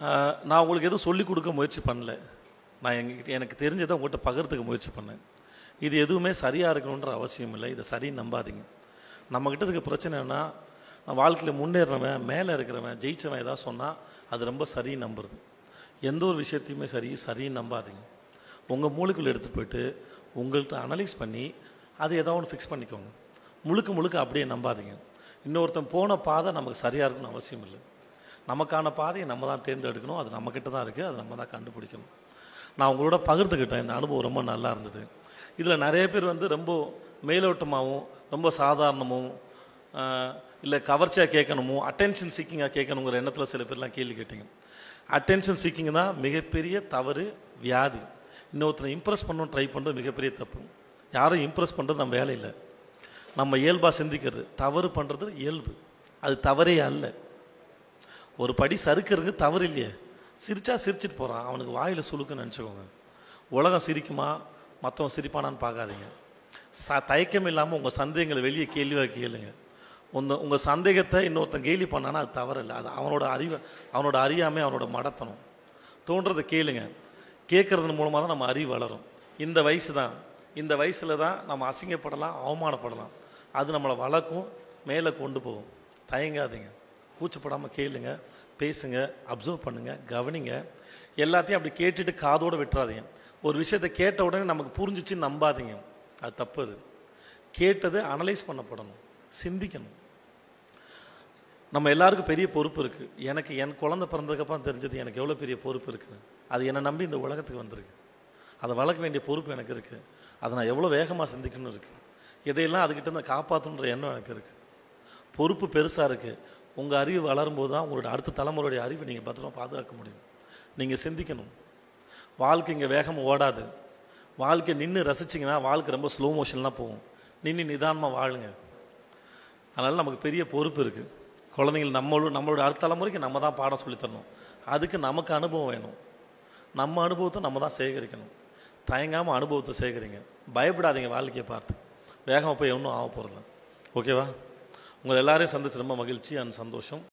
ஆஹ், நான் உங்களுக்கு எதுவும் சொல்லிக் கொடுக்க முயற்சி பண்ணல நான் எங்ககிட்ட எனக்கு தெரிஞ்சதை உங்கள்கிட்ட பகிர்றதுக்கு முயற்சி பண்ணேன் இது எதுவுமே சரியாக இருக்கணுன்ற அவசியம் இல்லை இதை சரின்னு நம்பாதீங்க நம்மக்கிட்ட இருக்க பிரச்சனை என்ன நான் வாழ்க்கையில் முன்னேறவன் மேலே இருக்கிறவன் ஜெயிச்சவன் ஏதாவது சொன்னால் அது ரொம்ப சரின்னு நம்புறது எந்த ஒரு விஷயத்தையுமே சரி சரின்னு நம்பாதீங்க உங்கள் மூளைக்குள்ளே எடுத்துகிட்டு போயிட்டு உங்கள்கிட்ட அனலைஸ் பண்ணி அதை ஏதாவது ஒன்று ஃபிக்ஸ் பண்ணிக்கோங்க முழுக்க முழுக்க அப்படியே நம்பாதீங்க இன்னொருத்தன் போன பாதை நமக்கு சரியாக இருக்கணும்னு அவசியம் இல்லை நமக்கான பாதையை நம்ம தான் தேர்ந்தெடுக்கணும் அது நம்மக்கிட்ட தான் இருக்குது அது நம்ம தான் கண்டுபிடிக்கணும் நான் உங்களோட பகிர்ந்துக்கிட்டேன் இந்த அனுபவம் ரொம்ப நல்லா இருந்தது இதில் நிறைய பேர் வந்து ரொம்ப மேலோட்டமாகவும் ரொம்ப சாதாரணமும் இல்லை கவர்ச்சியாக கேட்கணுமோ அட்டென்ஷன் சீக்கிங்காக கேட்கணுங்கிற எண்ணத்தில் சில பேர்லாம் கேள்வி கேட்டீங்க அட்டென்ஷன் சீக்கிங் தான் மிகப்பெரிய தவறு வியாதி இன்னொருத்தனை இம்ப்ரெஸ் பண்ணணும் ட்ரை பண்ணுறது மிகப்பெரிய தப்பு யாரும் இம்ப்ரெஸ் பண்ணுறது நம்ம வேலை இல்லை நம்ம இயல்பாக சிந்திக்கிறது தவறு பண்ணுறது இயல்பு அது தவறே அல்ல ஒரு படி சறுக்கிறது தவறு இல்லையே சிரிச்சா சிரிச்சிட்டு போகிறான் அவனுக்கு வாயில் சுழுக்குன்னு நினச்சிக்கோங்க உலகம் சிரிக்குமா மற்றவன் சிரிப்பானான்னு பார்க்காதீங்க ச தயக்கம் இல்லாமல் உங்கள் சந்தேகங்களை வெளியே கேள்வியாக கேளுங்க உங்க உங்கள் சந்தேகத்தை இன்னொருத்தன் கேலி பண்ணானா அது தவறு இல்லை அது அவனோட அறிவை அவனோட அறியாமை அவனோட மடத்தனம் தோன்றதை கேளுங்க கேட்கறது மூலமாக தான் நம்ம அறிவு வளரும் இந்த வயசு தான் இந்த வயசில் தான் நம்ம அசிங்கப்படலாம் அவமானப்படலாம் அது நம்மளை வளர்க்கும் மேலே கொண்டு போகும் தயங்காதீங்க கூச்சப்படாமல் கேளுங்க பேசுங்க அப்சர்வ் பண்ணுங்க கவனிங்க எல்லாத்தையும் அப்படி கேட்டுட்டு காதோடு விட்டுறாதீங்க ஒரு விஷயத்தை கேட்ட உடனே நமக்கு புரிஞ்சிச்சு நம்பாதீங்க அது தப்பு அது கேட்டதை அனலைஸ் பண்ணப்படணும் சிந்திக்கணும் நம்ம எல்லாருக்கும் பெரிய பொறுப்பு இருக்குது எனக்கு என் குழந்தை பிறந்ததுக்கப்புறம் தெரிஞ்சது எனக்கு எவ்வளோ பெரிய பொறுப்பு இருக்குது அது என்னை நம்பி இந்த உலகத்துக்கு வந்திருக்கு அதை வளர்க்க வேண்டிய பொறுப்பு எனக்கு இருக்குது அதை நான் எவ்வளோ வேகமாக சிந்திக்கணும் இருக்குது இதையெல்லாம் அதுக்கிட்ட இருந்து காப்பாற்றணுன்ற எண்ணம் எனக்கு இருக்குது பொறுப்பு பெருசாக இருக்குது உங்கள் அறிவு வளரும்போது தான் உங்களோட அடுத்த தலைமுறையுடைய அறிவை நீங்கள் பத்திரமா பாதுகாக்க முடியும் நீங்கள் சிந்திக்கணும் வாழ்க்கை இங்கே வேகமாக ஓடாது வாழ்க்கை நின்று ரசிச்சிங்கன்னா வாழ்க்கை ரொம்ப ஸ்லோ மோஷன்லாம் போகும் நின்று நிதானமாக வாழுங்க அதனால் நமக்கு பெரிய பொறுப்பு இருக்குது குழந்தைங்கள் நம்மளும் நம்மளோட அடுத்த தலைமுறைக்கு நம்ம தான் பாடம் சொல்லித் தரணும் அதுக்கு நமக்கு அனுபவம் வேணும் நம்ம அனுபவத்தை நம்ம தான் சேகரிக்கணும் தயங்காமல் அனுபவத்தை சேகரிங்க பயப்படாதீங்க வாழ்க்கையை பார்த்து வேகமாக போய் ஒன்றும் ஆக போகிறதில்ல ஓகேவா உங்களை எல்லாரையும் சந்திச்சு ரொம்ப மகிழ்ச்சி அண்ட் சந்தோஷம்